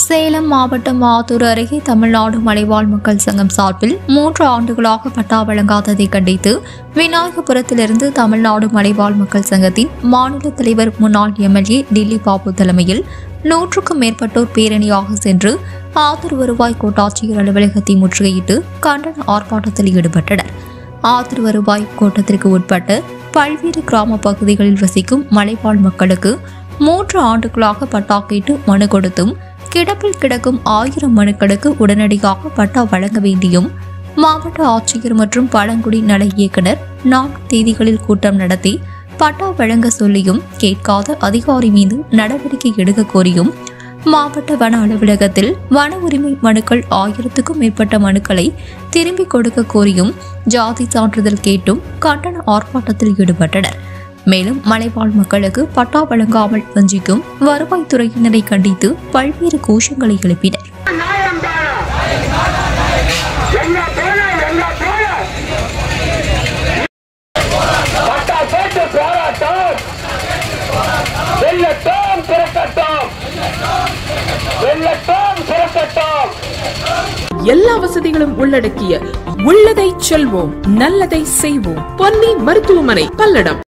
சேலம் மாவட்டம் ஆத்தூர் அருகே தமிழ்நாடு மலைவாழ் மக்கள் சங்கம் சார்பில் மூன்று ஆண்டுகளாக பட்டா வழங்காததை கண்டித்து விநாயகபுரத்திலிருந்து தமிழ்நாடு மலைவாழ் மக்கள் சங்கத்தின் மாநில தலைவர் முன்னாள் எம்எல்ஏ டில்லி பாபு தலைமையில் நூற்றுக்கும் மேற்பட்டோர் பேரணியாக சென்று ஆத்தூர் வருவாய் கோட்டாட்சியர் அலுவலகத்தை முற்றுகையிட்டு கண்டன ஆர்ப்பாட்டத்தில் ஈடுபட்டனர் ஆத்தூர் வருவாய் கோட்டத்திற்கு உட்பட்ட பல்வேறு கிராம பகுதிகளில் வசிக்கும் மலைவாழ் மக்களுக்கு மூன்று ஆண்டுகளாக பட்டா கேட்டு மனு கொடுத்தும் கிடப்பில் கிடக்கும் ஆயிரம் மனுக்களுக்கு உடனடியாக பட்டா வழங்க வேண்டியும் மாவட்ட ஆட்சியர் மற்றும் பழங்குடி நல இயக்குனர் நான்கு தேதிகளில் கூட்டம் நடத்தி பட்டா வழங்க சொல்லியும் கேட்காத அதிகாரி மீது நடவடிக்கை எடுக்க கோரியும் மாவட்ட வன அலுவலகத்தில் வன உரிமை மனுக்கள் ஆயிரத்துக்கும் மேற்பட்ட மனுக்களை திரும்பிக் கொடுக்க கோரியும் ஜாதி சான்றிதழ் கேட்டும் கண்டன ஆர்ப்பாட்டத்தில் ஈடுபட்டனர் மேலும் மலைவாழ் மக்களுக்கு பட்டா வழங்காமல் வஞ்சிக்கும் வருவாய்த்துறையினரை கண்டித்து பல்வேறு கோஷங்களை எழுப்பினர் நியாயம் தானா எங்க போன எங்க போன பட்டா கேட்டு போராட்டம் வெள்ளட்டம் பிறக்கட்டும் வெள்ளட்டம் பிறக்கட்டும் எல்லா வசதிகளும் உள்ளடக்கிய உள்ளதை செல்வோம் நல்லதை செய்வோம் பொன்னி மருத்துவமனை பல்லடம்